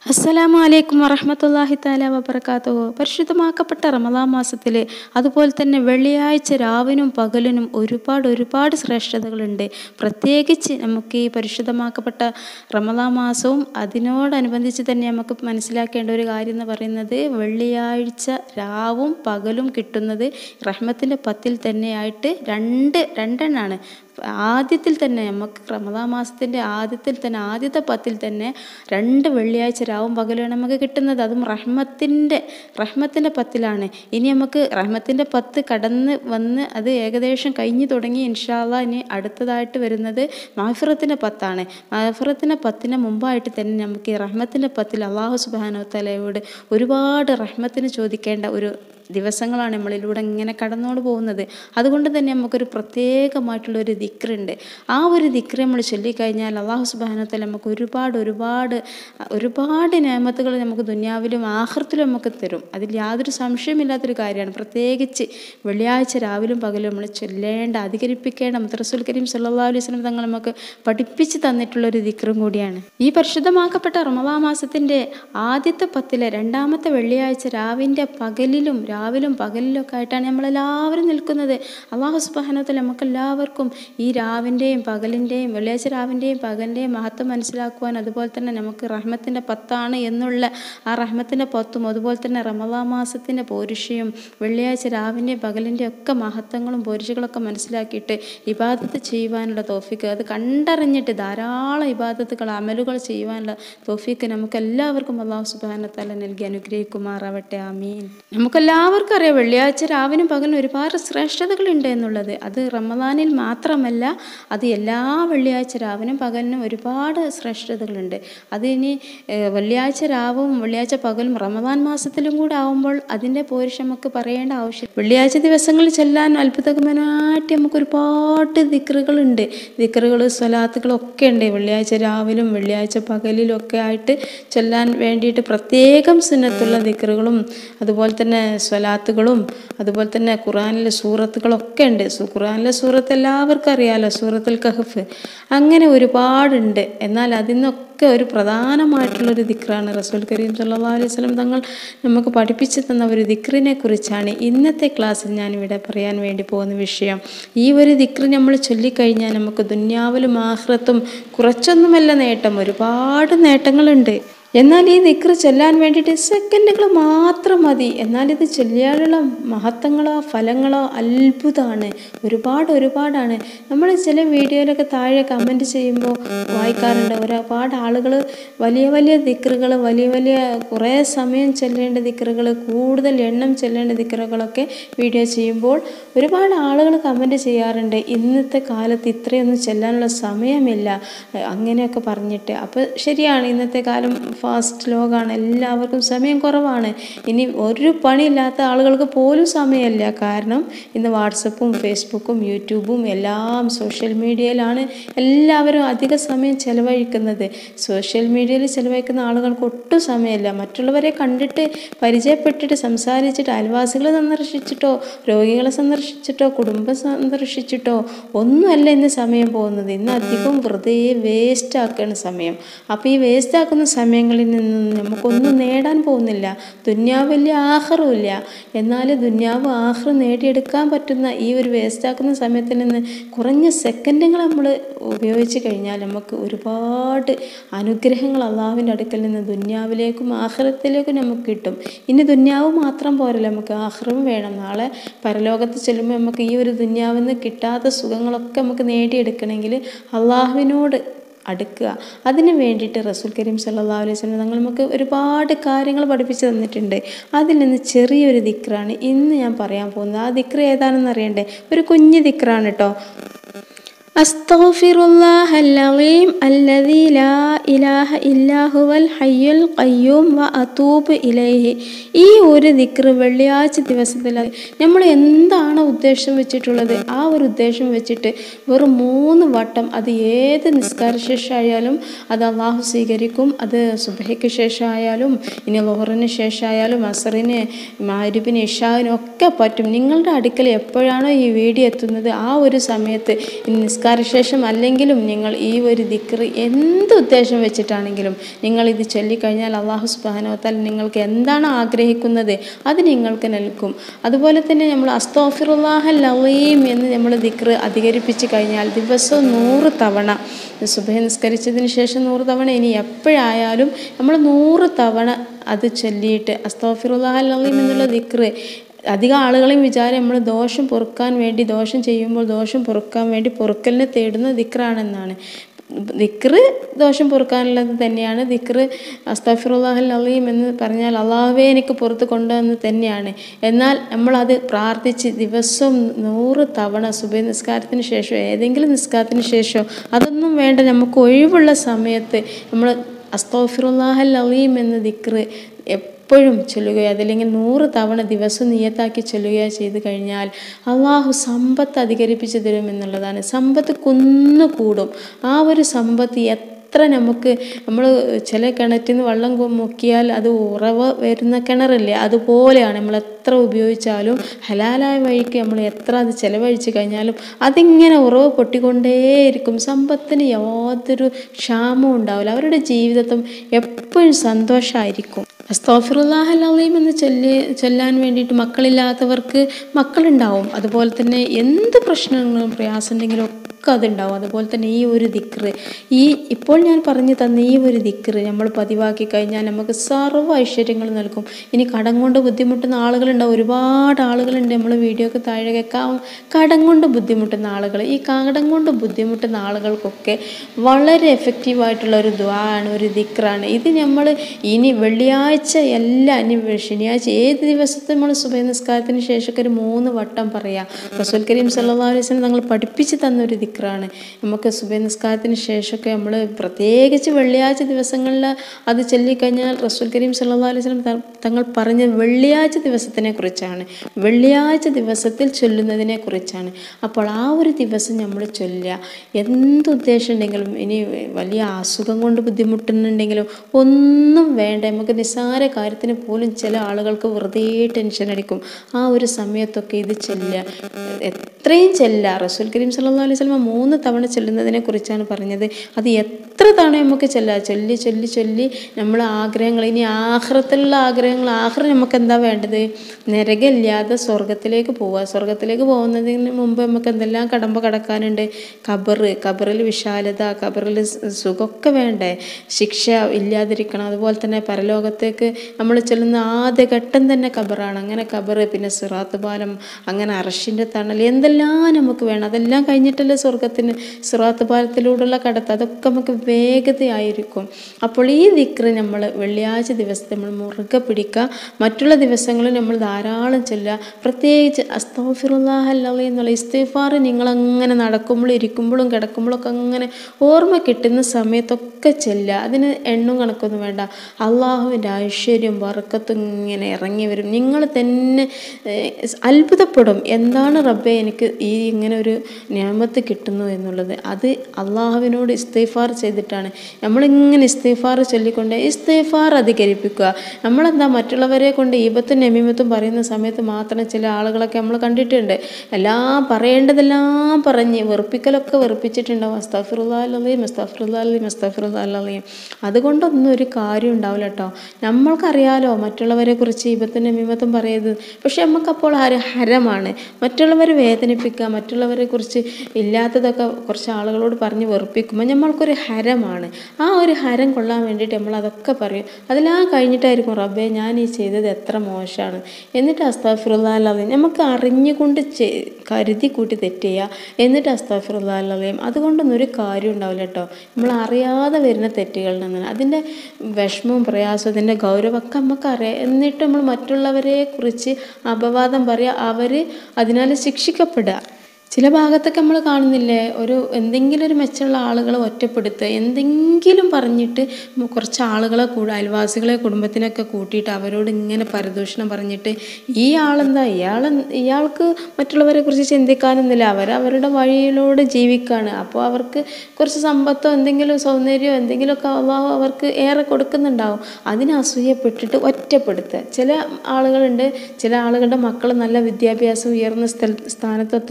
അസ്സലാമു അലൈക്കും വറഹ്മത്തുള്ളാഹി തആല വബറകാതുഹു പരിശുദ്ധമാക്കപ്പെട്ട റമദാൻ മാസത്തിൽ അതുപോലെ തന്നെ വെള്ളിയാഴ്ച രാവിനും പകലിനും ഒരുപാട് ഒരുപാട് ശ്രേഷ്ഠതകളുണ്ട് പ്രത്യേകിച്ച് നമുക്ക് ഈ പരിശുദ്ധമാക്കപ്പെട്ട റമദാൻ മാസവും അതിനോടനുബന്ധിച്ച് തന്നെ നമുക്ക് മനസ്സിലാക്കേണ്ട ഒരു കാര്യം എന്ന് പറയുന്നത് വെള്ളിയാഴ്ച രാവും പകലും കിട്ടുന്നത് റഹ്മത്തിൻ്റെ പത്തിൽ തന്നെയായിട്ട് രണ്ട് രണ്ടെണ്ണാണ് ആദ്യത്തിൽ തന്നെ നമുക്ക് റമദാൻ മാസത്തിൻ്റെ ആദ്യത്തിൽ തന്നെ ആദ്യത്തെ പത്തിൽ തന്നെ രണ്ട് വെള്ളിയാഴ്ച രാവും പകലുമാണ് നമുക്ക് കിട്ടുന്നത് അതും റഹ്മത്തിൻ്റെ റഹ്മത്തിൻ്റെ പത്തിലാണ് ഇനി നമുക്ക് റഹ്മത്തിൻ്റെ പത്ത് കടന്ന് വന്ന് അത് ഏകദേശം കഴിഞ്ഞു തുടങ്ങി ഇൻഷാല്ല ഇനി അടുത്തതായിട്ട് വരുന്നത് മാഫിറത്തിൻ്റെ പത്താണ് മാഫിറത്തിൻ്റെ പത്തിന് മുമ്പായിട്ട് തന്നെ നമുക്ക് ഈ റഹ്മത്തിൻ്റെ പത്തിൽ അള്ളാഹു സുബാനോ തലയോട് ഒരുപാട് റഹ്മത്തിന് ചോദിക്കേണ്ട ഒരു ദിവസങ്ങളാണ് നമ്മളിലൂടെ ഇങ്ങനെ കടന്നുകൊണ്ട് പോകുന്നത് അതുകൊണ്ട് തന്നെ നമുക്കൊരു പ്രത്യേകമായിട്ടുള്ള ഒരു ദിക്റുണ്ട് ആ ഒരു ദിക്റ് നമ്മൾ ചൊല്ലിക്കഴിഞ്ഞാൽ അള്ളാഹു സുബാനത്തിൽ നമുക്ക് ഒരുപാട് ഒരുപാട് ഒരുപാട് നിയമത്തുകൾ നമുക്ക് ദുന്യാവിലും ആഹൃത്തിലും നമുക്ക് തരും അതിൽ യാതൊരു സംശയമില്ലാത്തൊരു കാര്യമാണ് പ്രത്യേകിച്ച് വെള്ളിയാഴ്ച രാവിലും പകലും നമ്മൾ ചൊല്ലേണ്ട അധികരിപ്പിക്കേണ്ട മുത്തറസുൽ കരീം സല്ലാ അലൈഹി സ്വലം തങ്ങൾ നമുക്ക് പഠിപ്പിച്ച് തന്നിട്ടുള്ള ഒരു ദിക്റും കൂടിയാണ് ഈ പരിശുദ്ധമാക്കപ്പെട്ട റമദാ മാസത്തിൻ്റെ ആദ്യത്തെ പത്തിലെ രണ്ടാമത്തെ വെള്ളിയാഴ്ച രാവിൻ്റെ പകലിലും രാവിലും പകലിലൊക്കെ ആയിട്ടാണ് നമ്മളെല്ലാവരും നിൽക്കുന്നത് അള്ളാഹു സുബാനത്തിൽ നമുക്കെല്ലാവർക്കും ഈ രാവിൻ്റെയും പകലിൻ്റെയും വെള്ളിയാഴ്ച രാവിൻ്റെയും പകലിൻ്റെയും മഹത്വം മനസ്സിലാക്കുവാൻ അതുപോലെ തന്നെ നമുക്ക് റഹ്മത്തിൻ്റെ പത്താണ് എന്നുള്ള ആ റഹ്മത്തിൻ്റെ പത്തും അതുപോലെ തന്നെ റമദാ മാസത്തിൻ്റെ പോരുഷയും വെള്ളിയാഴ്ച രാവിൻ്റെയും പകലിൻ്റെയും ഒക്കെ മഹത്വങ്ങളും പോരുഷകളൊക്കെ മനസ്സിലാക്കിയിട്ട് ഇബാദത്ത് ചെയ്യുവാനുള്ള തോഫിക്ക് അത് കണ്ടറിഞ്ഞിട്ട് ധാരാളം ഇബാദത്തുകൾ അമലുകൾ ചെയ്യുവാനുള്ള തോഫിക്ക് നമുക്ക് എല്ലാവർക്കും അള്ളാഹു സുബാനത്തല നൽകി അനുഗ്രഹിക്കുമാറാവട്ടെ ആമീൻ നമുക്കെല്ലാവർക്കും അറിയാം വെള്ളിയാഴ്ച രാവിനും പകലും ഒരുപാട് ശ്രേഷ്ഠതകളുണ്ട് എന്നുള്ളത് അത് റമദാനിൽ മാത്രമല്ല അത് എല്ലാ വെള്ളിയാഴ്ച രാവിനും പകലിനും ഒരുപാട് ശ്രേഷ്ഠതകളുണ്ട് അതിനി വെള്ളിയാഴ്ച രാവും വെള്ളിയാഴ്ച പകലും റമദാൻ മാസത്തിലും കൂടെ ആവുമ്പോൾ അതിൻ്റെ പോരിഷ് നമുക്ക് പറയേണ്ട ആവശ്യം വെള്ളിയാഴ്ച ദിവസങ്ങളിൽ ചെല്ലാൻ അത്ഭുതകരമായിട്ട് നമുക്ക് ഒരുപാട് ദിക്റുകളുണ്ട് ദിക്റുകൾ സ്വലാത്തുകളൊക്കെ ഉണ്ട് വെള്ളിയാഴ്ച രാവിലും വെള്ളിയാഴ്ച പകലിലും ഒക്കെ ആയിട്ട് ചെല്ലാൻ വേണ്ടിയിട്ട് പ്രത്യേകം സുന്നത്തുള്ള ദിക്റുകളും അതുപോലെ തന്നെ സ്വലാത്തുകളും അതുപോലെ തന്നെ ഖുറാനിലെ സൂറത്തുകളൊക്കെ ഉണ്ട് ഖുറാനിലെ സൂറത്ത് എല്ലാവർക്കും അറിയാമല്ലോ സൂറത്തുൽ കഹഫ് അങ്ങനെ ഒരുപാടുണ്ട് എന്നാൽ അതിൽ നിന്നൊക്കെ ഒരു പ്രധാനമായിട്ടുള്ളൊരു ദിക്റാണ് റസൂൽ കരീം സല്ലാ അലൈഹി സ്വലം തങ്ങൾ നമുക്ക് പഠിപ്പിച്ചു തന്ന ഒരു ദിക്റിനെ കുറിച്ചാണ് ഇന്നത്തെ ക്ലാസ്സിൽ ഞാനിവിടെ പറയാൻ വേണ്ടി പോകുന്ന വിഷയം ഈ ഒരു ദിക്റ് നമ്മൾ ചൊല്ലിക്കഴിഞ്ഞാൽ നമുക്ക് ദുന്യാവിലും ആഹ്റത്തും കുറച്ചൊന്നുമല്ല നേട്ടം ഒരുപാട് നേട്ടങ്ങളുണ്ട് എന്നാൽ ഈ ദിക്റ് ചൊല്ലാൻ വേണ്ടിയിട്ട് സെക്കൻഡുകൾ മാത്രം മതി എന്നാൽ ഇത് ചൊല്ലിയാലുള്ള മഹത്വങ്ങളോ ഫലങ്ങളോ അത്ഭുതമാണ് ഒരുപാട് ഒരുപാടാണ് നമ്മൾ ചില വീഡിയോയിലൊക്കെ താഴെ കമൻറ്റ് ചെയ്യുമ്പോൾ വായിക്കാറുണ്ട് ഒരുപാട് ആളുകൾ വലിയ വലിയ ദിക്റുകൾ വലിയ വലിയ കുറേ സമയം ചെല്ലേണ്ട ദിക്റുകൾ കൂടുതൽ എണ്ണം ചെല്ലേണ്ട ദിക്റുകളൊക്കെ വീഡിയോ ചെയ്യുമ്പോൾ ഒരുപാട് ആളുകൾ കമൻറ്റ് ചെയ്യാറുണ്ട് ഇന്നത്തെ കാലത്ത് ഇത്രയൊന്നും ചെല്ലാനുള്ള സമയമില്ല അങ്ങനെയൊക്കെ പറഞ്ഞിട്ട് അപ്പോൾ ശരിയാണ് ഇന്നത്തെ കാലം ഫാസ്റ്റ് ലോകാണ് എല്ലാവർക്കും സമയം കുറവാണ് ഇനി ഒരു പണിയില്ലാത്ത ആളുകൾക്ക് പോലും സമയമില്ല കാരണം ഇന്ന് വാട്സപ്പും ഫേസ്ബുക്കും യൂട്യൂബും എല്ലാം സോഷ്യൽ മീഡിയയിലാണ് എല്ലാവരും അധിക സമയം ചെലവഴിക്കുന്നത് സോഷ്യൽ മീഡിയയിൽ ചെലവഴിക്കുന്ന ആളുകൾക്ക് ഒട്ടും സമയമില്ല മറ്റുള്ളവരെ കണ്ടിട്ട് പരിചയപ്പെട്ടിട്ട് സംസാരിച്ചിട്ട് അയൽവാസികളെ സന്ദർശിച്ചിട്ടോ രോഗികളെ സന്ദർശിച്ചിട്ടോ കുടുംബം സന്ദർശിച്ചിട്ടോ ഒന്നുമല്ല ഇന്ന് സമയം പോകുന്നത് ഇന്ന് അധികം വെറുതെ വേസ്റ്റ് ആക്കുകയാണ് സമയം അപ്പോൾ ഈ വേസ്റ്റ് ആക്കുന്ന സമയങ്ങൾ ദുന്യാവിൽ നിന്ന് നമുക്കൊന്നും നേടാൻ പോകുന്നില്ല ദുന്യാവ് വലിയ ആഹാരമില്ല എന്നാൽ ദുന്യാവ് ആഹാരം നേടിയെടുക്കാൻ പറ്റുന്ന ഈ ഒരു വേസ്റ്റാക്കുന്ന സമയത്തിൽ നിന്ന് കുറഞ്ഞ സെക്കൻഡുകൾ നമ്മൾ ഉപയോഗിച്ച് കഴിഞ്ഞാൽ നമുക്ക് ഒരുപാട് അനുഗ്രഹങ്ങൾ അള്ളാഹുവിൻ്റെ അടുക്കൽ നിന്ന് ദുന്യാവിലേക്കും ആഹാരത്തിലേക്കും നമുക്ക് കിട്ടും ഇനി ദുന്യാവ് മാത്രം പോരല്ല നമുക്ക് ആഹ്റം വേണം നാളെ പരലോകത്ത് ചെല്ലുമ്പോൾ നമുക്ക് ഈ ഒരു ദുന്യാവിൽ നിന്ന് കിട്ടാത്ത സുഖങ്ങളൊക്കെ നമുക്ക് നേടിയെടുക്കണമെങ്കിൽ അള്ളാഹുവിനോട് അടുക്കുക അതിന് വേണ്ടിയിട്ട് റസൂൽ കരീം സല്ലാ അലൈഹി സ്വലം തങ്ങൾ നമുക്ക് ഒരുപാട് കാര്യങ്ങൾ പഠിപ്പിച്ച് തന്നിട്ടുണ്ട് അതിൽ നിന്ന് ചെറിയൊരു ദിക്റാണ് ഇന്ന് ഞാൻ പറയാൻ പോകുന്നത് ആ ദിക്ർ ഏതാണെന്ന് അറിയണ്ടേ ഒരു കുഞ്ഞു ദിക്റാണ് കേട്ടോ أستغفر الله العظيم الذي لا إله إلا هو الحي القيوم وأتوب إليه ഈ ഒരു ദിക്ർ വെള്ളിയാഴ്ച ദിവസത്തിൽ നമ്മൾ എന്താണ് ഉദ്ദേശം വെച്ചിട്ടുള്ളത് ആ ഒരു ഉദ്ദേശം വെച്ചിട്ട് വെറും മൂന്ന് വട്ടം അത് ഏത് നിസ്കാര ശേഷമായാലും അത് അള്ളാഹു സ്വീകരിക്കും അത് സുബഹയ്ക്ക് ശേഷമായാലും ഇനി ലോഹറിന് ശേഷമായാലും അസറിന് മാരുബിന് ഇഷാവിനും ഒക്കെ പറ്റും നിങ്ങളുടെ അടുക്കൽ എപ്പോഴാണോ ഈ വീഡിയോ എത്തുന്നത് ആ ഒരു സമയത്ത് നിസ്കാര നിസ്കാരശേഷം അല്ലെങ്കിലും നിങ്ങൾ ഈ ഒരു ദിക്റ് എന്ത് ഉദ്ദേശം വെച്ചിട്ടാണെങ്കിലും നിങ്ങൾ ഇത് ചൊല്ലിക്കഴിഞ്ഞാൽ അള്ളാഹു സുബാനോത്താൽ നിങ്ങൾക്ക് എന്താണ് ആഗ്രഹിക്കുന്നത് അത് നിങ്ങൾക്ക് നൽകും അതുപോലെ തന്നെ നമ്മൾ അസ്തോഫിറുല്ലാഹൽ ലവീം എന്ന് നമ്മൾ ദിക്റ് അധികരിപ്പിച്ച് കഴിഞ്ഞാൽ ദിവസവും നൂറ് തവണ സുബഹ നിസ്കരിച്ചതിന് ശേഷം നൂറ് തവണ ഇനി എപ്പോഴായാലും നമ്മൾ നൂറ് തവണ അത് ചൊല്ലിയിട്ട് അസ്തോഫിറുല്ലാഹൽ ലവീം എന്നുള്ള ദിക്റ് അധികം ആളുകളെയും വിചാരം നമ്മൾ ദോഷം പൊറുക്കാൻ വേണ്ടി ദോഷം ചെയ്യുമ്പോൾ ദോഷം പൊറുക്കാൻ വേണ്ടി പൊറുക്കലിനെ തേടുന്ന ദിക്റാണെന്നാണ് ദിക്റ് ദോഷം പൊറുക്കാനുള്ളത് തന്നെയാണ് ദിക്റ് അസ്തഫിറുല്ലാഹൽ അലീം എന്ന് പറഞ്ഞാൽ അള്ളാഹുവേ എനിക്ക് പുറത്ത് കൊണ്ടുവന്ന് തന്നെയാണ് എന്നാൽ നമ്മളത് പ്രാർത്ഥിച്ച് ദിവസവും നൂറ് തവണ സുബൈ നിസ്കാരത്തിന് ശേഷം ഏതെങ്കിലും നിസ്കാരത്തിന് ശേഷം അതൊന്നും വേണ്ട നമുക്ക് ഒഴിവുള്ള സമയത്ത് നമ്മൾ അസ്തോഫിറുല്ലാഹൽ അലീം എന്ന ദിക്റ് എപ്പോഴും ചൊല്ലുകയോ അതല്ലെങ്കിൽ നൂറ് തവണ ദിവസം നിയത്താക്കി ചൊല്ലുകയോ ചെയ്ത് കഴിഞ്ഞാൽ അള്ളാഹു സമ്പത്ത് അധികരിപ്പിച്ച് തരുമെന്നുള്ളതാണ് സമ്പത്ത് കുന്നുകൂടും ആ ഒരു സമ്പത്ത് എത്ര നമുക്ക് നമ്മൾ ചില കിണറ്റിൽ നിന്ന് വെള്ളം കൊ- മുക്കിയാൽ അത് ഉറവ് വരുന്ന കിണറില്ലേ അതുപോലെയാണ് നമ്മൾ എത്ര ഉപയോഗിച്ചാലും ഹലാലായ വഴിക്ക് നമ്മൾ എത്ര അത് ചിലവഴിച്ച് കഴിഞ്ഞാലും അതിങ്ങനെ ഉറവ് പൊട്ടിക്കൊണ്ടേയിരിക്കും സമ്പത്തിന് യാതൊരു ക്ഷാമവും ഉണ്ടാവില്ല അവരുടെ ജീവിതത്തും എപ്പോഴും സന്തോഷമായിരിക്കും അസ്തോഫിറുല്ലാഹൽ അലീം എന്ന് ചൊല്ലി ചൊല്ലാൻ വേണ്ടിയിട്ട് മക്കളില്ലാത്തവർക്ക് മക്കളുണ്ടാവും അതുപോലെ തന്നെ എന്ത് പ്രശ്നങ്ങളും പ്രയാസം ഉണ്ടെങ്കിലും ഒക്കെ അതുണ്ടാവും അതുപോലെ തന്നെ ഈ ഒരു ദിക്റ് ഈ ഇപ്പോൾ ഞാൻ പറഞ്ഞു തന്ന ഈ ഒരു ദിക്റ് നമ്മൾ പതിവാക്കി കഴിഞ്ഞാൽ നമുക്ക് സർവ്വ ഐശ്വര്യങ്ങൾ നൽകും ഇനി കടം കൊണ്ട് ബുദ്ധിമുട്ടുന്ന ആളുകളുണ്ടാവും ഒരുപാട് ആളുകളുണ്ട് നമ്മൾ വീഡിയോക്ക് താഴെ കേൾക്കാം കടം കൊണ്ട് ബുദ്ധിമുട്ടുന്ന ആളുകൾ ഈ കടം കൊണ്ട് ബുദ്ധിമുട്ടുന്ന ആളുകൾക്കൊക്കെ വളരെ എഫക്റ്റീവായിട്ടുള്ള ഒരു ദ്വാണ് ഒരു ദിക്റാണ് ഇത് നമ്മൾ ഇനി വെള്ളിയാഴ്ച എല്ലാ ഇനി ശനിയാഴ്ച ഏത് ദിവസത്തെ നമ്മൾ സുബൈ നിസ്കാരത്തിന് ശേഷമൊക്കെ ഒരു മൂന്ന് വട്ടം പറയാം റസൂൽ കരീം സല്ലല്ലാഹു അലൈഹി വസല്ലം തങ്ങൾ പഠിപ്പിച്ച് തന്ന ഒരു ദിക്റാണ് നമുക്ക് സുബൈ നിസ്കാരത്തിന് ശേഷമൊക്കെ നമ്മൾ പ്രത്യേകിച്ച് വെള്ളിയാഴ്ച ദിവസങ്ങളിൽ അത് ചൊല്ലിക്കഴിഞ്ഞാൽ റസൂൽ കരീം സല്ലല്ലാഹു അലൈഹി വസല്ലം ത- തങ്ങൾ പറഞ്ഞ വെള്ളിയാഴ്ച ദിവസത്തിനെ കുറിച്ചാണ് വെള്ളിയാഴ്ച ദിവസത്തിൽ ചൊല്ലുന്നതിനെ കുറിച്ചാണ് അപ്പോൾ ആ ഒരു ദിവസം നമ്മൾ ചൊല്ലുക എന്ത് ഉദ്ദേശം ഉണ്ടെങ്കിലും ഇനി വലിയ അസുഖം കൊണ്ട് ബുദ്ധിമുട്ടുന്നുണ്ടെങ്കിലും ഒന്നും വേണ്ട നമുക്ക് നിസ്സാര കാര്യത്തിന് പോലും ചില ആളുകൾക്ക് വെറുതെ ടെൻഷൻ അടിക്കും ആ ഒരു സമയത്തൊക്കെ ഇത് ചെല്ലുക എത്രയും ചെല്ലുക റസൂൽ കരീം സല്ലല്ലാഹു അലൈഹി വസല്ലം മൂന്ന് തവണ ചെല്ലുന്നതിനെ കുറിച്ചാണ് പറഞ്ഞത് അത് എത്ര തവണ നമുക്ക് ചെല്ലുക ചൊല്ലി ചൊല്ലി ചൊല്ലി നമ്മൾ ആഗ്രഹങ്ങൾ ഇനി ആഹ്റത്തിലുള്ള ആഗ്രഹങ്ങൾ ആഹ്റം നമുക്ക് എന്താ വേണ്ടത് നരകമില്ലാതെ സ്വർഗത്തിലേക്ക് പോവുക സ്വർഗത്തിലേക്ക് പോകുന്നതിന് മുമ്പ് നമുക്ക് എന്തെല്ലാം കടമ്പ കടക്കാനുണ്ട് ഖബറ് ഖബറിൽ വിശാലത ഖബറിൽ സുഖമൊക്കെ വേണ്ടേ ശിക്ഷ ഇല്ലാതിരിക്കണം അതുപോലെ തന്നെ പരലോകത്തേക്ക് നമ്മൾ ചെല്ലുന്ന ആദ്യ ഘട്ടം തന്നെ ഖബറാണ് അങ്ങനെ ഖബറ് പിന്നെ സിറാത്ത് പാലം അങ്ങനെ അറഷിൻ്റെ തണൽ എന്തെല്ലാം നമുക്ക് വേണം അതെല്ലാം കഴിഞ്ഞിട്ടല്ലേ സ്വർഗത്തിന് സിറാത്ത് പാലത്തിലൂടെയുള്ള കടത്ത് അതൊക്കെ നമുക്ക് വേഗതയായിരിക്കും അപ്പോൾ ഈ ദിക്റ് നമ്മൾ വെള്ളിയാഴ്ച ദിവസത്തെ നമ്മൾ മുറുകെ പിടിക്കുക മറ്റുള്ള ദിവസങ്ങളിൽ നമ്മൾ ധാരാളം ചെല്ലുക പ്രത്യേകിച്ച് അസ്തോഫിറുല്ലാഹല്ലി എന്നുള്ള ഇസ്തിഫാർ നിങ്ങളങ്ങനെ നടക്കുമ്പോഴും ഇരിക്കുമ്പോഴും കിടക്കുമ്പോഴും ഒക്കെ അങ്ങനെ ഓർമ്മ കിട്ടുന്ന സമയത്തൊക്കെ ചെല്ലുക അതിന് എണ്ണും കണക്കൊന്നും വേണ്ട അള്ളാഹുവിൻ്റെ ഐശ്വര്യം വറക്കത്തും ഇങ്ങനെ ഇറങ്ങി വരും നിങ്ങൾ തന്നെ ഏഹ്, അത്ഭുതപ്പെടും എന്താണ് റബ്ബെ എനിക്ക് ഈ ഇങ്ങനെ ഒരു നിയമത്ത് കിട്ടുന്നു എന്നുള്ളത് അത് അള്ളാഹുവിനോട് ഇസ്തിഫാർ ചെയ്തിട്ടാണ് നമ്മളിങ്ങനെ ഇസ്തിഫാർ ചൊല്ലിക്കൊണ്ട് ഇസ്തിഫാർ അധികരിപ്പിക്കുക നമ്മളെന്താ മറ്റുള്ളവരെ കൊണ്ട് ഈപത്തും നമീമത്തും പറയുന്ന സമയത്ത് മാത്രം ചില ആളുകളൊക്കെ നമ്മൾ കണ്ടിട്ടുണ്ട് എല്ലാം പറയേണ്ടതെല്ലാം പറഞ്ഞ് വെറുപ്പിക്കലൊക്കെ വെറുപ്പിച്ചിട്ടുണ്ടാവും അസ്താഫിറുല്ലാലീം അസ്താഫിറുല്ലാലീം അസ്താഫിറുല്ലാലീം അതുകൊണ്ടൊന്നും ഒരു കാര്യം ഉണ്ടാവില്ല കേട്ടോ നമ്മൾക്കറിയാലോ മറ്റുള്ളവരെ കുറിച്ച് ഈപത്തും നമീമത്തും പറയരുത് പക്ഷെ നമുക്കപ്പോൾ ഹര ഹരമാണ് മറ്റുള്ളവരെ വേദനിപ്പിക്കുക മറ്റുള്ളവരെ കുറിച്ച് ഇല്ലാത്തതൊക്കെ കുറച്ച് ആളുകളോട് പറഞ്ഞ് വെറുപ്പിക്കുമ്പോൾ നമ്മൾക്കൊരു ഹരമാണ് ആ ഒരു ഹരം കൊള്ളാൻ വേണ്ടിയിട്ട് നമ്മൾ അതൊക്കെ പറയും അതെല്ലാം കഴിഞ്ഞിട്ടായിരിക്കും റബ്ബേ ഞാൻ ഈ ചെയ്തത് എത്ര മോശമാണ് എന്നിട്ട് അസ്താഫിറുല്ലാലീം നമുക്ക് അറിഞ്ഞുകൊണ്ട് ചെ കരുതി കൂട്ടി തെറ്റ് ചെയ്യുക എന്നിട്ട് അസ്താഫിറുല്ലാലീം അതുകൊണ്ടൊന്നും ഒരു കാര്യം ഉണ്ടാവില്ല കേട്ടോ നമ്മൾ അറിയാതെ വരുന്ന തെറ്റുകളിൽ നിന്നാണ് അതിൻ്റെ വിഷമവും പ്രയാസവും അതിൻ്റെ ഗൗരവമൊക്കെ നമുക്കറിയാം എന്നിട്ട് നമ്മൾ മറ്റുള്ളവരെ കുറിച്ച് അപവാദം പറയുക അവർ അതിനാൽ ശിക്ഷിക്കപ്പെടുക ചില ഭാഗത്തൊക്കെ നമ്മൾ കാണുന്നില്ലേ ഒരു എന്തെങ്കിലും ഒരു മെച്ചമുള്ള ആളുകളെ ഒറ്റപ്പെടുത്തുക എന്തെങ്കിലും പറഞ്ഞിട്ട് മ- കുറച്ച് ആളുകളെ കൂടെ അയൽവാസികളെ കുടുംബത്തിനൊക്കെ കൂട്ടിയിട്ട് അവരോട് ഇങ്ങനെ പരദൂഷണം പറഞ്ഞിട്ട് ഈ ആളെന്താ ഇയാൾ ഇയാൾക്ക് മറ്റുള്ളവരെ കുറിച്ച് ചിന്തിക്കാനൊന്നുമില്ല അവർ അവരുടെ വഴിയിലൂടെ ജീവിക്കുകയാണ് അപ്പോൾ അവർക്ക് കുറച്ച് സമ്പത്തോ എന്തെങ്കിലും സൗന്ദര്യമോ എന്തെങ്കിലുമൊക്കെ അള്ളാഹു അവർക്ക് ഏറെ കൊടുക്കുന്നുണ്ടാവും അതിന് അസൂയപ്പെട്ടിട്ട് ഒറ്റപ്പെടുത്തുക ചില ആളുകളുണ്ട് ചില ആളുകളുടെ മക്കൾ നല്ല വിദ്യാഭ്യാസം ഉയർന്ന സ്ഥല സ്ഥാനത്തൊക്കെ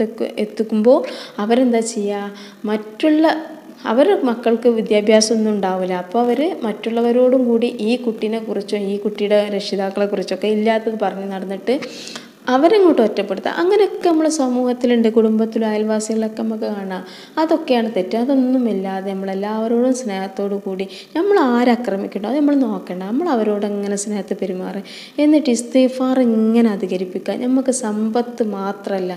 എത്തിക്കുമ്പോൾ അവരെന്താ ചെയ്യുക മറ്റുള്ള അവരുടെ മക്കൾക്ക് വിദ്യാഭ്യാസം ഒന്നും ഉണ്ടാവില്ല അപ്പോൾ അവർ മറ്റുള്ളവരോടും കൂടി ഈ കുട്ടീനെ കുറിച്ചും ഈ കുട്ടിയുടെ രക്ഷിതാക്കളെ കുറിച്ചൊക്കെ ഇല്ലാത്തത് പറഞ്ഞ് നടന്നിട്ട് അവരങ്ങോട്ട് ഒറ്റപ്പെടുത്തുക അങ്ങനെയൊക്കെ നമ്മൾ സമൂഹത്തിലുണ്ട് കുടുംബത്തിലും അയൽവാസികളിലൊക്കെ നമുക്ക് കാണാം അതൊക്കെയാണ് തെറ്റ് അതൊന്നുമില്ലാതെ നമ്മളെല്ലാവരോടും സ്നേഹത്തോടു കൂടി നമ്മൾ ആരാക്രമിക്കണ്ടോ അത് നമ്മൾ നോക്കണ്ട നമ്മൾ അവരോട് അങ്ങനെ സ്നേഹത്തിൽ പെരുമാറുക എന്നിട്ട് ഇസ്തീഫാർ ഇങ്ങനെ അധികരിപ്പിക്കുക നമുക്ക് സമ്പത്ത് മാത്രമല്ല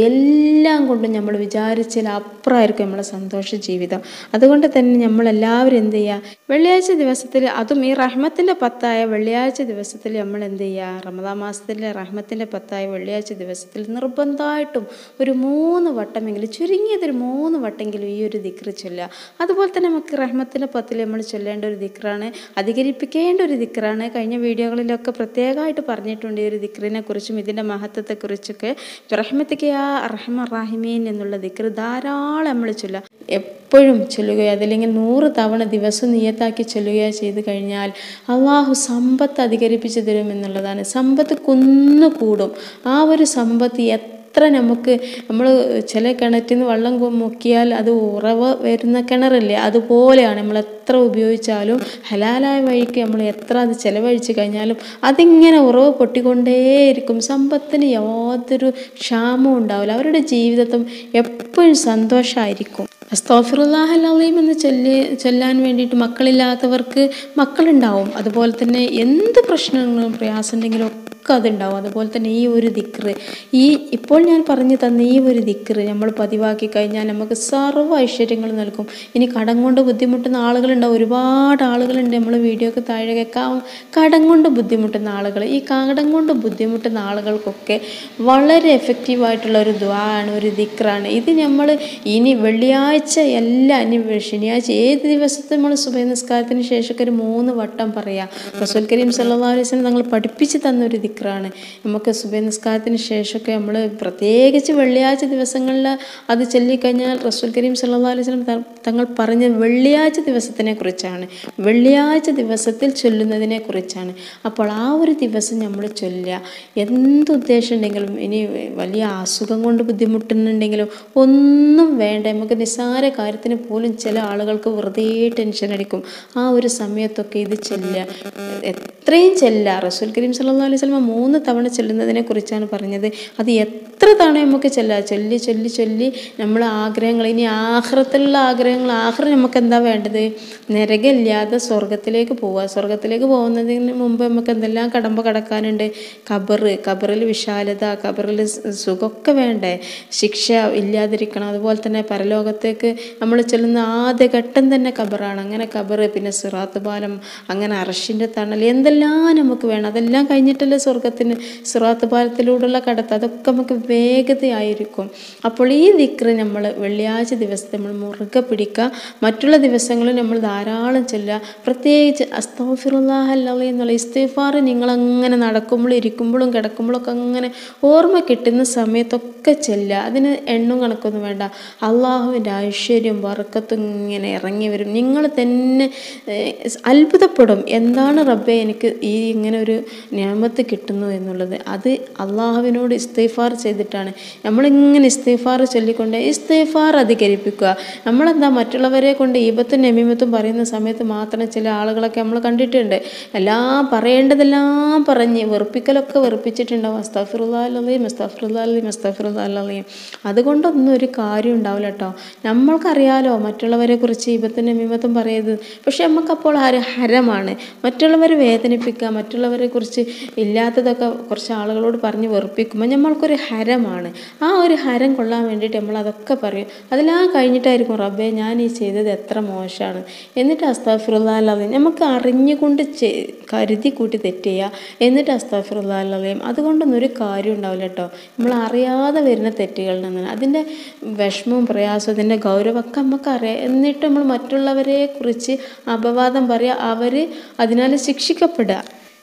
എല്ലാം കൊണ്ടും നമ്മൾ വിചാരിച്ചാൽ അപ്പുറമായിരിക്കും നമ്മളെ സന്തോഷ ജീവിതം അതുകൊണ്ട് തന്നെ നമ്മളെല്ലാവരും എന്ത് ചെയ്യുക വെള്ളിയാഴ്ച ദിവസത്തിൽ അതും ഈ റഹ്മത്തിൻ്റെ പത്തായ വെള്ളിയാഴ്ച ദിവസത്തിൽ നമ്മൾ എന്ത് ചെയ്യുക റമദാ മാസത്തിലെ റഹ്മത്തിൻ്റെ പത്തായ വെള്ളിയാഴ്ച ദിവസത്തിൽ നിർബന്ധമായിട്ടും ഒരു മൂന്ന് വട്ടമെങ്കിലും ചുരുങ്ങിയതൊരു മൂന്ന് വട്ടെങ്കിലും ഈ ഒരു ദിക്റ് ചൊല്ലുക അതുപോലെ തന്നെ നമുക്ക് റഹ്മത്തിൻ്റെ പത്തിൽ നമ്മൾ ചൊല്ലേണ്ട ഒരു ദിക്റാണ് അധികരിപ്പിക്കേണ്ട ഒരു ദിക്റാണ് കഴിഞ്ഞ വീഡിയോകളിലൊക്കെ പ്രത്യേകമായിട്ട് പറഞ്ഞിട്ടുണ്ട് ഈ ഒരു ദിക്റിനെ കുറിച്ചും ഇതിൻ്റെ മഹത്വത്തെക്കുറിച്ചൊക്കെ റഹ്മത്തിക്ക് ആ റഹ്മ റാഹിമീൻ എന്നുള്ള ദിക്ർ ധാരാളം നമ്മൾ ചൊല്ലുക എപ്പോഴും ചൊല്ലുകയോ അതല്ലെങ്കിൽ നൂറ് തവണ ദിവസം നിയത്താക്കി ചൊല്ലുകയോ ചെയ്ത് കഴിഞ്ഞാൽ അള്ളാഹു സമ്പത്ത് അധികരിപ്പിച്ച് തരും എന്നുള്ളതാണ് സമ്പത്ത് കുന്നു കൂടും ആ ഒരു സമ്പത്ത് എത്ര നമുക്ക് നമ്മൾ ചില കിണറ്റിൽ നിന്ന് വെള്ളം കൊ- മുക്കിയാൽ അത് ഉറവ് വരുന്ന കിണറില്ലേ അതുപോലെയാണ് നമ്മൾ എത്ര ഉപയോഗിച്ചാലും ഹലാലായ വഴിക്ക് നമ്മൾ എത്ര അത് ചിലവഴിച്ച് കഴിഞ്ഞാലും അതിങ്ങനെ ഉറവ് പൊട്ടിക്കൊണ്ടേയിരിക്കും സമ്പത്തിന് യാതൊരു ക്ഷാമവും ഉണ്ടാവില്ല അവരുടെ ജീവിതത്തും എപ്പോഴും സന്തോഷമായിരിക്കും അസ്തോഫിറുല്ലാഹലീം എന്ന് ചൊല്ലി ചൊല്ലാൻ വേണ്ടിയിട്ട് മക്കളില്ലാത്തവർക്ക് മക്കളുണ്ടാവും അതുപോലെ തന്നെ എന്ത് പ്രശ്നങ്ങളും പ്രയാസം ഉണ്ടെങ്കിലും ഒക്കെ അതുണ്ടാവും അതുപോലെ തന്നെ ഈ ഒരു ദിക്റ് ഈ ഇപ്പോൾ ഞാൻ പറഞ്ഞു തന്ന ഈ ഒരു ദിക്റ് നമ്മൾ പതിവാക്കി കഴിഞ്ഞാൽ നമുക്ക് സർവ്വ ഐശ്വര്യങ്ങൾ നൽകും ഇനി കടം കൊണ്ട് ബുദ്ധിമുട്ടുന്ന ആളുകളുണ്ടാവും ഒരുപാട് ആളുകളുണ്ട് നമ്മൾ വീഡിയോക്ക് താഴെ കേൾക്കാം കടം കൊണ്ട് ബുദ്ധിമുട്ടുന്ന ആളുകൾ ഈ കടം കൊണ്ട് ബുദ്ധിമുട്ടുന്ന ആളുകൾക്കൊക്കെ വളരെ എഫക്റ്റീവായിട്ടുള്ള ഒരു ദ്വാണ് ഒരു ദിക്റാണ് ഇത് നമ്മൾ ഇനി വെള്ളിയാഴ്ച എല്ലാ ഇനി ശനിയാഴ്ച ഏത് ദിവസത്തെ നമ്മൾ സുബൈ നിസ്കാരത്തിന് ശേഷമൊക്കെ ഒരു മൂന്ന് വട്ടം പറയാം റസൂൽ കരീം സല്ലല്ലാഹു അലൈഹി വസല്ലം തങ്ങൾ പഠിപ്പിച്ച് തന്ന ഒരു ദിക്റാണ് നമുക്ക് സുബൈ നിസ്കാരത്തിന് ശേഷമൊക്കെ നമ്മൾ പ്രത്യേകിച്ച് വെള്ളിയാഴ്ച ദിവസങ്ങളിൽ അത് ചൊല്ലിക്കഴിഞ്ഞാൽ റസൂൽ കരീം സല്ലല്ലാഹു അലൈഹി വസല്ലം ത- തങ്ങൾ പറഞ്ഞ വെള്ളിയാഴ്ച ദിവസത്തിനെ കുറിച്ചാണ് വെള്ളിയാഴ്ച ദിവസത്തിൽ ചൊല്ലുന്നതിനെ കുറിച്ചാണ് അപ്പോൾ ആ ഒരു ദിവസം നമ്മൾ ചൊല്ലുക എന്തുദ്ദേശം ഉണ്ടെങ്കിലും ഇനി വലിയ അസുഖം കൊണ്ട് ബുദ്ധിമുട്ടുന്നുണ്ടെങ്കിലും ഒന്നും വേണ്ട നമുക്ക് നിസ്സാര കാര്യത്തിന് പോലും ചില ആളുകൾക്ക് വെറുതെ ടെൻഷൻ അടിക്കും ആ ഒരു സമയത്തൊക്കെ ഇത് ചെല്ലുക എത്രയും ചെല്ലുക റസൂൽ കരീം സല്ലല്ലാഹു അലൈഹി വസല്ലം മൂന്ന് തവണ ചെല്ലുന്നതിനെ കുറിച്ചാണ് പറഞ്ഞത് അത് എത്ര തവണ നമുക്ക് ചെല്ലുക ചൊല്ലി ചൊല്ലി ചൊല്ലി നമ്മൾ ആഗ്രഹങ്ങൾ ഇനി ആഹ്റത്തിലുള്ള ആഗ്രഹങ്ങൾ ആഹ്റം നമുക്ക് എന്താ വേണ്ടത് നരകമില്ലാതെ സ്വർഗത്തിലേക്ക് പോവുക സ്വർഗത്തിലേക്ക് പോകുന്നതിന് മുമ്പ് നമുക്ക് എന്തെല്ലാം കടമ്പ കടക്കാനുണ്ട് ഖബറ് ഖബറിൽ വിശാലത ഖബറിൽ സ് സുഖമൊക്കെ വേണ്ടേ ശിക്ഷ ഇല്ലാതിരിക്കണം അതുപോലെ തന്നെ പരലോകത്തേക്ക് നമ്മൾ ചെല്ലുന്ന ആദ്യ ഘട്ടം തന്നെ ഖബറാണ് അങ്ങനെ ഖബറ് പിന്നെ സിറാത്ത് പാലം അങ്ങനെ അറഷിൻ്റെ തണൽ എന്തെല്ലാം നമുക്ക് വേണം അതെല്ലാം കഴിഞ്ഞിട്ടല്ലേ സ്വർഗത്തിന് സിറാത്ത് പാലത്തിലൂടെയുള്ള കടത്ത് അതൊക്കെ നമുക്ക് വേഗതയായിരിക്കും അപ്പോൾ ഈ ദിക്റ് നമ്മൾ വെള്ളിയാഴ്ച ദിവസത്തെ നമ്മൾ മുറുകെ പിടിക്കുക മറ്റുള്ള ദിവസങ്ങളിൽ നമ്മൾ ധാരാളം ചെല്ലുക പ്രത്യേകിച്ച് അസ്തോഫിറുല്ലാഹല്ലി എന്നുള്ള ഇസ്തിഫാർ നിങ്ങളങ്ങനെ നടക്കുമ്പോഴും ഇരിക്കുമ്പോഴും കിടക്കുമ്പോഴൊക്കെ അങ്ങനെ ഓർമ്മ കിട്ടുന്ന സമയത്തൊക്കെ ചെല്ലുക അതിന് എണ്ണും കണക്കൊന്നും വേണ്ട അള്ളാഹുവിൻ്റെ ഐശ്വര്യം വറക്കത്തും ഇങ്ങനെ ഇറങ്ങി വരും നിങ്ങൾ തന്നെ ഏഹ്, അത്ഭുതപ്പെടും എന്താണ് റബ്ബെ എനിക്ക് ഈ ഇങ്ങനെ ഒരു നിയമത്ത് കിട്ടുന്നു എന്നുള്ളത് അത് അള്ളാഹുവിനോട് ഇസ്തീഫാർ ചെയ്തിട്ടാണ് നമ്മളിങ്ങനെ ഇസ്തീഫാർ ചൊല്ലിക്കൊണ്ട് ഇസ്തീഫാർ അധികരിപ്പിക്കുക നമ്മളെന്താ മറ്റുള്ളവരെ കൊണ്ട് ഈപത്തും നമീമത്തും പറയുന്ന സമയത്ത് മാത്രം ചില ആളുകളൊക്കെ നമ്മൾ കണ്ടിട്ടുണ്ട് എല്ലാം പറയേണ്ടതെല്ലാം പറഞ്ഞ് വെറുപ്പിക്കലൊക്കെ വെറുപ്പിച്ചിട്ടുണ്ടാവും അസ്താഫിറുല്ലാലയും അസ്താഫിറുല്ലാലയും അസ്താഫിറുല്ലാലയും അതുകൊണ്ടൊന്നും ഒരു കാര്യം ഉണ്ടാവില്ല കേട്ടോ നമ്മൾക്കറിയാലോ മറ്റുള്ളവരെ കുറിച്ച് ഈപത്തും നമീമത്തും പറയരുത് പക്ഷെ നമുക്കപ്പോൾ ഹര ഹരമാണ് മറ്റുള്ളവരെ വേദനിപ്പിക്കുക മറ്റുള്ളവരെ കുറിച്ച് ഇല്ലാത്തതൊക്കെ കുറച്ച് ആളുകളോട് പറഞ്ഞ് വെറുപ്പിക്കുമ്പോൾ നമ്മൾക്കൊരു ഹരമാണ് ആ ഒരു ഹരം കൊള്ളാൻ വേണ്ടിയിട്ട് നമ്മൾ അതൊക്കെ പറയും അതെല്ലാം കഴിഞ്ഞിട്ടായിരിക്കും റബ്ബേ ഞാൻ ഈ ചെയ്തത് എത്ര മോശമാണ് എന്നിട്ട് അസ്താഫിറുല്ലാലയും നമുക്ക് അറിഞ്ഞുകൊണ്ട് ചെ- കരുതി കൂട്ടി തെറ്റ് ചെയ്യുക എന്നിട്ട് അസ്താഫിറുല്ലാലയും അതുകൊണ്ടൊന്നും ഒരു കാര്യം ഉണ്ടാവില്ല കേട്ടോ നമ്മൾ അറിയാതെ വരുന്ന തെറ്റുകളിൽ നിന്നാണ് അതിൻ്റെ വിഷമവും പ്രയാസവും അതിൻ്റെ ഗൗരവമൊക്കെ നമുക്കറിയാം എന്നിട്ട് നമ്മൾ മറ്റുള്ളവരെ കുറിച്ച് അപവാദം പറയുക അവർ അതിനാൽ ശിക്ഷിക്കപ്പെടുക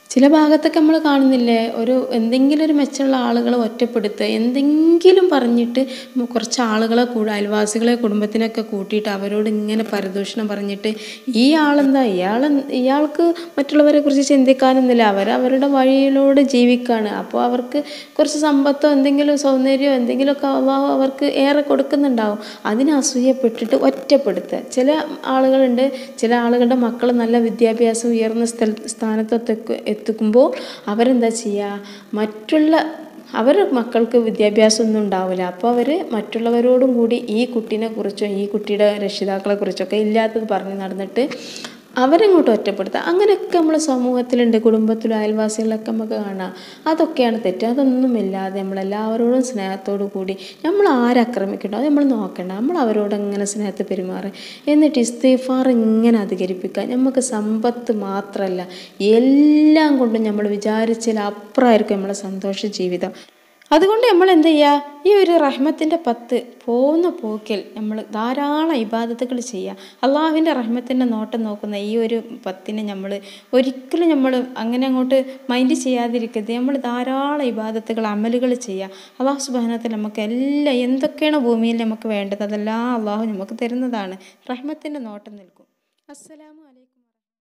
ചില ഭാഗത്തൊക്കെ നമ്മൾ കാണുന്നില്ലേ ഒരു എന്തെങ്കിലും ഒരു മെച്ചമുള്ള ആളുകളെ ഒറ്റപ്പെടുത്തുക എന്തെങ്കിലും പറഞ്ഞിട്ട് മ- കുറച്ച് ആളുകളെ കൂടെ അയൽവാസികളെ കുടുംബത്തിനൊക്കെ കൂട്ടിയിട്ട് അവരോട് ഇങ്ങനെ പരദൂഷണം പറഞ്ഞിട്ട് ഈ ആളെന്താ ഇയാൾ ഇയാൾക്ക് മറ്റുള്ളവരെ കുറിച്ച് ചിന്തിക്കാനൊന്നുമില്ല അവർ അവരുടെ വഴിയിലൂടെ ജീവിക്കുകയാണ് അപ്പോൾ അവർക്ക് കുറച്ച് സമ്പത്തോ എന്തെങ്കിലും സൗന്ദര്യമോ എന്തെങ്കിലുമൊക്കെ അള്ളാഹു അവർക്ക് ഏറെ കൊടുക്കുന്നുണ്ടാവും അതിന് അസൂയപ്പെട്ടിട്ട് ഒറ്റപ്പെടുത്തുക ചില ആളുകളുണ്ട് ചില ആളുകളുടെ മക്കൾ നല്ല വിദ്യാഭ്യാസം ഉയർന്ന സ്ഥല സ്ഥാനത്തൊക്കെ എത്തിക്കുമ്പോൾ അവരെന്താ ചെയ്യുക മറ്റുള്ള അവരുടെ മക്കൾക്ക് വിദ്യാഭ്യാസം ഒന്നും ഉണ്ടാവില്ല അപ്പോൾ അവർ മറ്റുള്ളവരോടും കൂടി ഈ കുട്ടീനെ കുറിച്ചോ ഈ കുട്ടിയുടെ രക്ഷിതാക്കളെ കുറിച്ചൊക്കെ ഇല്ലാത്തത് പറഞ്ഞ് നടന്നിട്ട് അവരങ്ങോട്ട് ഒറ്റപ്പെടുത്തുക അങ്ങനെയൊക്കെ നമ്മൾ സമൂഹത്തിലുണ്ട് കുടുംബത്തിലും അയൽവാസികളിലൊക്കെ നമുക്ക് കാണാം അതൊക്കെയാണ് തെറ്റ് അതൊന്നുമില്ലാതെ നമ്മളെല്ലാവരോടും സ്നേഹത്തോടു കൂടി നമ്മൾ ആരാക്രമിക്കണ്ടോ അത് നമ്മൾ നോക്കണ്ട നമ്മൾ അവരോട് അങ്ങനെ സ്നേഹത്തിൽ പെരുമാറുക എന്നിട്ട് ഇസ്തീഫാർ ഇങ്ങനെ അധികരിപ്പിക്കുക നമുക്ക് സമ്പത്ത് മാത്രമല്ല എല്ലാം കൊണ്ടും നമ്മൾ വിചാരിച്ചതിൽ അപ്പുറമായിരിക്കും നമ്മളെ സന്തോഷ ജീവിതം അതുകൊണ്ട് നമ്മൾ എന്ത് ചെയ്യുക ഈ ഒരു റഹ്മത്തിൻ്റെ പത്ത് പോകുന്ന പോക്കിൽ നമ്മൾ ധാരാളം ഇബാദത്തുകൾ ചെയ്യുക അള്ളാഹുവിൻ്റെ റഹ്മത്തിൻ്റെ നോട്ടം നോക്കുന്ന ഈ ഒരു പത്തിനെ നമ്മൾ ഒരിക്കലും നമ്മൾ അങ്ങനെ അങ്ങോട്ട് മൈൻഡ് ചെയ്യാതിരിക്കരുത് നമ്മൾ ധാരാളം ഇബാദത്തുകൾ അമലുകൾ ചെയ്യുക അള്ളാഹു സുബാനത്തിൽ നമുക്ക് എല്ലാം എന്തൊക്കെയാണ് ഭൂമിയിൽ നമുക്ക് വേണ്ടത് അതെല്ലാം അള്ളാഹു നമുക്ക് തരുന്നതാണ് റഹ്മത്തിൻ്റെ നോട്ടം നിൽക്കും അസ്സലാമു അലൈക്കും